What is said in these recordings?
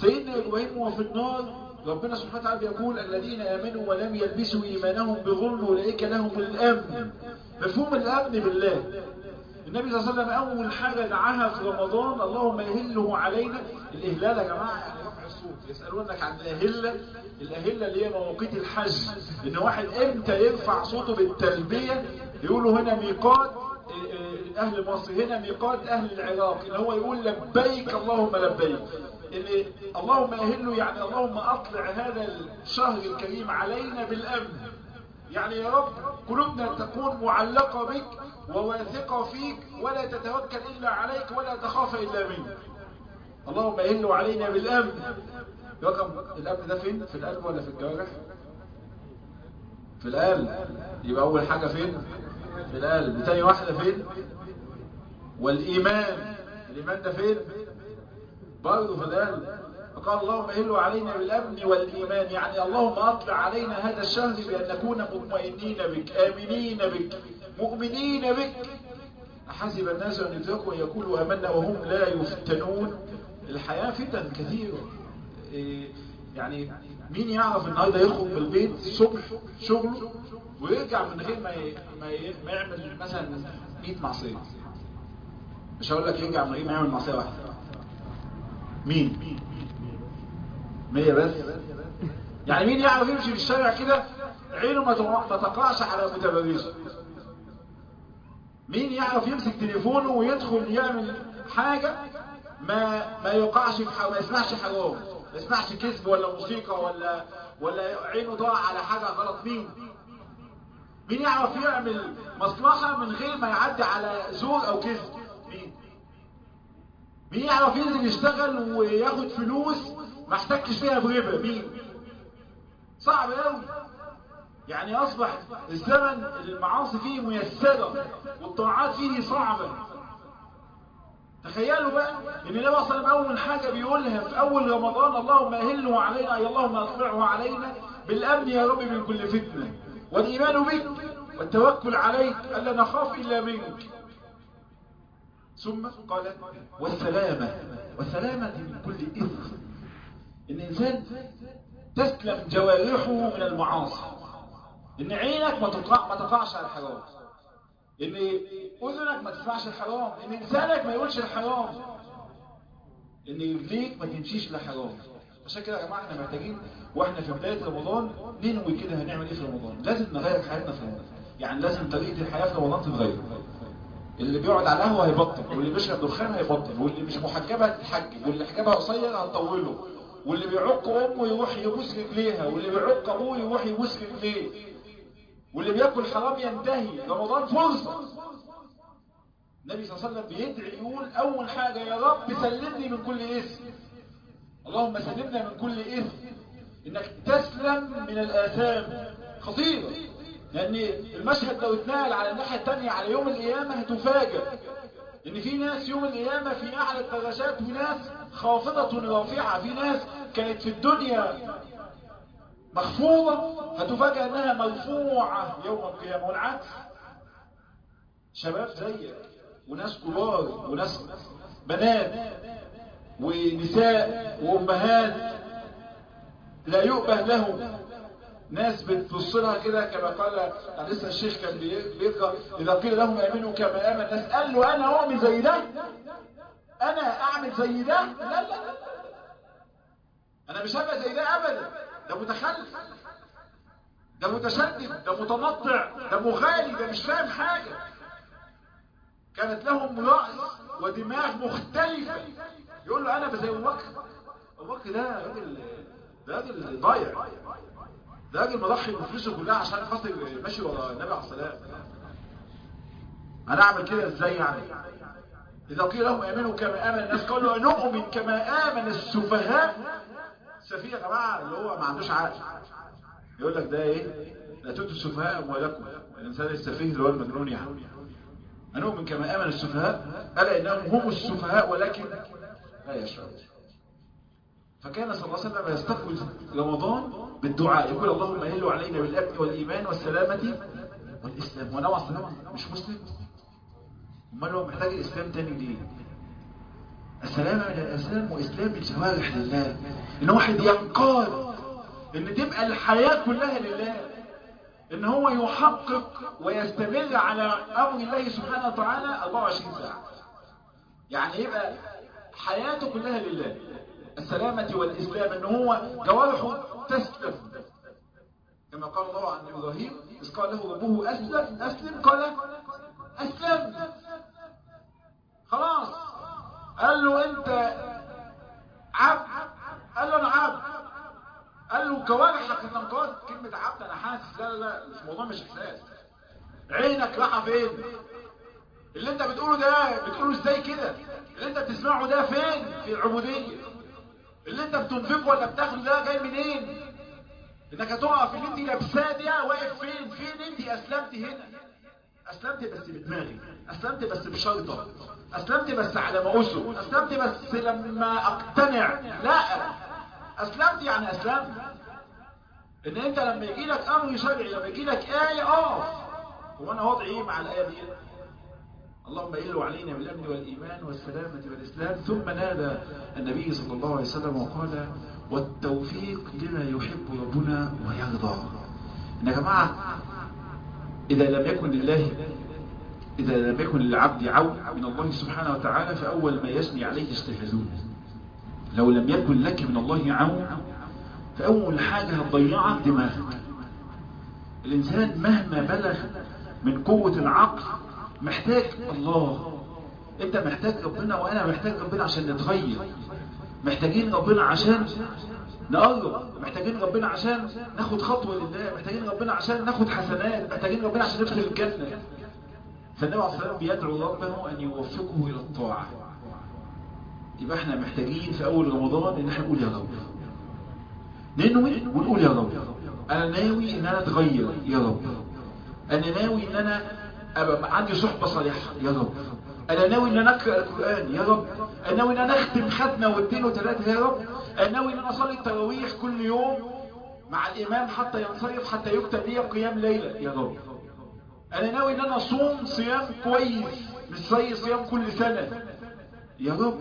سيدنا إبراهيم وهو في النار ربنا سبحانه وتعالى بيقول الذين آمنوا ولم يلبسوا إيمانهم بظلم أولئك لهم الأمن مفهوم الأمن بالله النبي صلى الله عليه وسلم أول حاجة دعاها في رمضان اللهم يهله علينا الإهلال يا جماعة يعني رفع الصوت يسألونك عن الأهلة الأهلة اللي هي مواقيت الحج إن واحد إمتى يرفع صوته بالتلبية يقولوا هنا ميقات أهل مصر هنا ميقات أهل العراق إن هو يقول لبيك اللهم لبيك إن اللهم أهله يعني اللهم أطلع هذا الشهر الكريم علينا بالأمن يعني يا رب قلوبنا تكون معلقة بك وواثقة فيك ولا تتوكل إلا عليك ولا تخاف إلا منك اللهم أهله علينا بالأمن رقم الأمن ده فين في القلب ولا في الجوارح في القلب يبقى أول حاجة فين في القلب تاني واحدة فين والإيمان الإيمان ده فين برضه في القلب فقال اللهم اهله علينا بالأمن والإيمان يعني اللهم أطلع علينا هذا الشهر بأن نكون مطمئنين بك آمنين بك مؤمنين بك أحسب الناس أن يتركوا أن يقولوا أمنا وهم لا يفتنون الحياة فتن كثيرة إيه يعني مين يعرف النهارده يخرج من البيت الصبح شغله ويرجع من غير ما ي... ما, ي... ما يعمل مثلا 100 معصيه مش هقول لك يرجع من غير ما يعمل معصيه واحده مين 100 بس يعني مين يعرف يمشي في الشارع كده عينه ما تتقعش على متبرجه مين يعرف يمسك تليفونه ويدخل يعمل حاجه ما ما يقعش في ما يسمعش حرام ما يسمعش كذب ولا موسيقى ولا ولا عينه ضاع على حاجة غلط مين مين يعرف يعمل مصلحة من غير ما يعدي على زور او كذب مين مين يعرف ينزل يشتغل وياخد فلوس ما احتكش فيها بربا مين صعب قوي يعني اصبح الزمن المعاصي فيه ميسرة والطاعات فيه صعبة تخيلوا بقى ان النبي صلى الله عليه وسلم اول حاجه بيقولها في اول رمضان اللهم اهله علينا اي اللهم اطلعه علينا بالامن يا رب من كل فتنه والايمان بك والتوكل عليك الا نخاف الا منك ثم قال والسلامه والسلامه من كل اثم ان الانسان تسلم جوارحه من المعاصي ان عينك ما تقع ما تقعش على الحرام ان اذنك ما تسمعش الحرام ان لسانك ما يقولش الحرام ان رجليك ما تمشيش لحرام عشان كده يا جماعه احنا محتاجين واحنا في بدايه رمضان ننوي كده هنعمل ايه في رمضان لازم نغير حياتنا في رمضان يعني لازم طريقه الحياه في رمضان تتغير اللي بيقعد على القهوه هيبطل واللي بيشرب دخان هيبطل واللي مش محجبه هتتحجب واللي حجابها قصير هتطوله واللي بيعق امه يروح يبوس رجليها واللي بيعق ابوه يروح يبوس رجليه واللي بياكل حرام ينتهي رمضان فرصة النبي صلى الله عليه وسلم بيدعي يقول أول حاجة يا رب سلمني من كل إثم اللهم سلمنا من كل إثم إنك تسلم من الآثام خطيرة لأن المشهد لو اتنقل على الناحية التانية على يوم القيامة هتفاجأ إن في ناس يوم القيامة في أعلى الدرجات وناس خافضة رافعة في ناس كانت في الدنيا مخفوضة هتفاجأ انها مرفوعة يوم القيامة والعكس شباب زيك وناس كبار وناس بنات ونساء وامهات لا يؤبه لهم ناس بتبص لها كده كما قال لسه الشيخ كان بيقرا اذا قيل لهم امنوا كما امن الناس قال له انا اؤمن زي ده انا اعمل زي ده لا لا لا انا مش هبقى زي ده ابدا ده متخلف ده متشدد ده متنطع ده مغالي ده مش فاهم حاجة كانت لهم رأس ودماغ مختلفة يقول له انا زي ابو بكر ابو بكر ده راجل ده راجل ضايع ده راجل مضحي بفلوسه كلها عشان خاطر ماشي ورا النبي عليه الصلاه انا اعمل كده ازاي يعني اذا قيل لهم امنوا كما امن الناس قالوا نؤمن كما امن السفهاء السفيه يا جماعه اللي هو ما عندوش عقل يقول لك ده ايه لا تؤتوا السفهاء اموالكم الانسان السفيه اللي هو المجنون يعني أنؤمن كما آمن السفهاء ألا إنهم هم السفهاء ولكن لا يشعرون فكان صلى الله عليه وسلم يستقبل رمضان بالدعاء يقول اللهم اهل علينا بالأمن والإيمان والسلامة والإسلام ونوع السلامة مش مسلم امال هو محتاج الإسلام تاني ليه السلامة من الأسلام وإسلام الجوارح لله إن واحد ينقاد إن تبقى الحياة كلها لله إن هو يحقق ويستمر على أمر الله سبحانه وتعالى 24 ساعة يعني يبقى حياته كلها لله السلامة والإسلام إن هو جوارحه تسلم كما قال الله عن إبراهيم إذ قال له ربه أسلم أسلم قال أسلم خلاص قال له أنت عبد قال له أنا عبد قال له جوارحك تنقاد كلمة عبد أنا حاسس لا لا لا الموضوع مش إحساس عينك رايحة فين اللي انت بتقوله ده بتقوله ازاي كده اللي انت بتسمعه ده فين في العبودية اللي انت بتنفقه ولا بتاخده ده جاي منين انك هتقف اللي انت لابساه ده واقف فين فين انت اسلمت هنا اسلمت بس بدماغي اسلمت بس بشرطة اسلمت بس على ما اسر اسلمت بس لما اقتنع لا اسلمت يعني اسلمت ان انت لما يجي لك امر شرعي لما يجي لك ايه اقف هو انا وضعي ايه مع الايه دي اللهم إلوا علينا بالأمن والإيمان والسلامة والإسلام ثم نادى النبي صلى الله عليه وسلم وقال والتوفيق لما يحب ربنا ويرضى إن يا جماعة إذا لم يكن لله إذا لم يكن للعبد عون من الله سبحانه وتعالى فأول ما يسني عليه اجتهادون لو لم يكن لك من الله عون فأول حاجة هتضيعك دماغك الإنسان مهما بلغ من قوة العقل محتاج الله انت محتاج ربنا وانا محتاج ربنا عشان نتغير محتاجين ربنا عشان نقرب محتاجين ربنا عشان ناخد خطوة لله محتاجين ربنا عشان ناخد حسنات محتاجين ربنا عشان ندخل الجنة فالنبي عليه الصلاة والسلام بيدعو ربه أن يوفقه إلى الطاعة يبقى احنا محتاجين في أول رمضان إن احنا نقول يا رب ننوي ونقول يا رب أنا ناوي إن أنا أتغير يا رب أنا ناوي إن أنا أبقى عندي صحبة صالحة يا رب أنا ناوي إن أنا أقرأ القرآن يا رب أنا ناوي إن أنا أختم ختمة واثنين وثلاثة يا رب أنا ناوي إن أنا أصلي التراويح كل يوم مع الإمام حتى ينصرف حتى يكتب لي قيام ليلة يا رب أنا ناوي إن أنا أصوم صيام كويس مش زي صيام كل سنة يا رب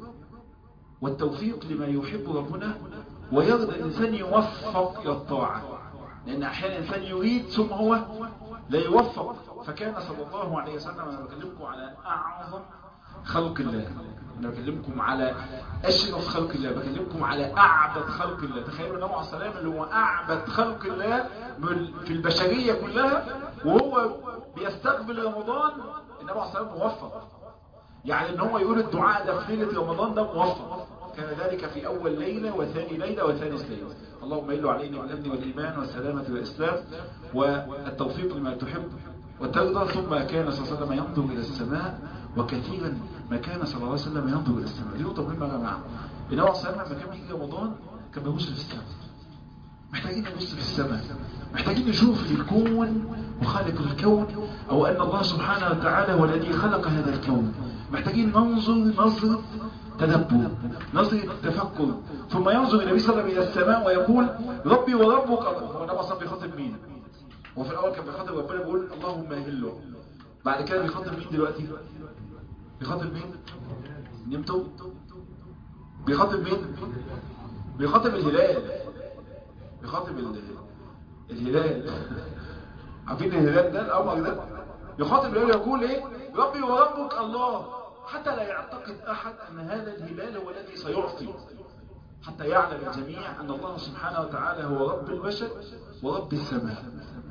والتوفيق لما يحب ربنا ويرضى الإنسان يوفق إلى الطاعة لأن أحيانا الإنسان يريد ثم هو لا يوفق فكان صلى الله عليه وسلم أنا بكلمكم على أعظم خلق الله أنا بكلمكم على أشرف خلق الله بكلمكم على أعبد خلق الله تخيلوا النبي عليه السلام اللي هو أعبد خلق الله في البشرية كلها وهو بيستقبل رمضان النبي عليه السلام موفق يعني ان هو يقول الدعاء ده في ليلة رمضان ده موفق كان ذلك في أول ليلة وثاني ليلة وثالث ليلة اللهم إلو علينا بالأمن والإيمان والسلامة والإسلام والتوفيق لما تحب وترضى ثم كان صلى الله عليه وسلم ينظر إلى السماء وكثيرا ما كان صلى الله عليه وسلم ينظر إلى السماء دي نقطة مهمة يا جماعة النبي عليه الصلاة لما كان بيجي رمضان كان بيبص في السماء محتاجين نبص في السماء محتاجين نشوف الكون وخالق الكون أو أن الله سبحانه وتعالى هو الذي خلق هذا الكون محتاجين ننظر نظرة تدبر نظرة تفكر ثم ينظر النبي صلى الله عليه وسلم إلى السماء ويقول ربي وربك هو النبي صلى بيخاطب مين وفي الأول كان بيخاطب ربنا بيقول اللهم اهله بعد كده بيخاطب مين دلوقتي بيخاطب مين نمتوا بيخاطب مين بيخاطب الهلال بيخاطب الهلال عارفين الهلال ده القمر ده يخاطب الهلال يقول ايه ربي وربك الله حتى لا يعتقد أحد أن هذا الهلال هو الذي سيعطي حتى يعلم الجميع أن الله سبحانه وتعالى هو رب البشر ورب السماء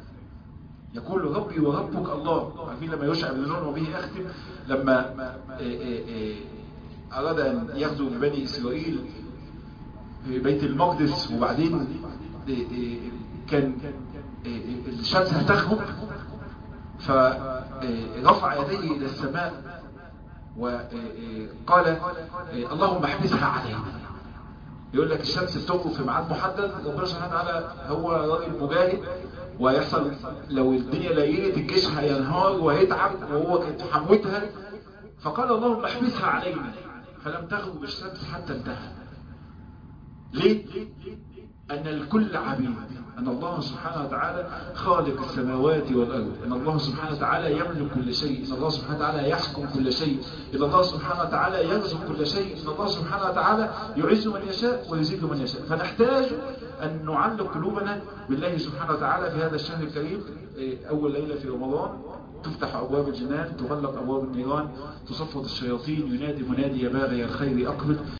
يقول ربي وربك الله عارفين لما يشعب النون وبه أختم لما أراد أن يغزو بني إسرائيل في بيت المقدس وبعدين كان الشمس هتغرب فرفع يديه إلى السماء وقال اللهم احبسها علينا يقول لك الشمس بتغرب في ميعاد محدد ربنا سبحانه وتعالى هو راجل مجاهد ويحصل لو الدنيا ليلت الجيش هينهار وهيتعب وهو كانت حموتها فقال اللهم احبسها علينا فلم تغرب الشمس حتى انتهى ليه؟ أن الكل عبيد أن الله سبحانه وتعالى خالق السماوات والأرض أن الله سبحانه وتعالى يملك كل شيء أن الله سبحانه وتعالى يحكم كل شيء أن الله سبحانه وتعالى يرزق كل شيء أن الله سبحانه وتعالى يعز من يشاء ويذل من يشاء فنحتاج أن نعلق قلوبنا بالله سبحانه وتعالى في هذا الشهر الكريم أول ليلة في رمضان تفتح أبواب الجنان تغلق أبواب النيران تصفد الشياطين ينادي منادي يا باغي الخير أقبل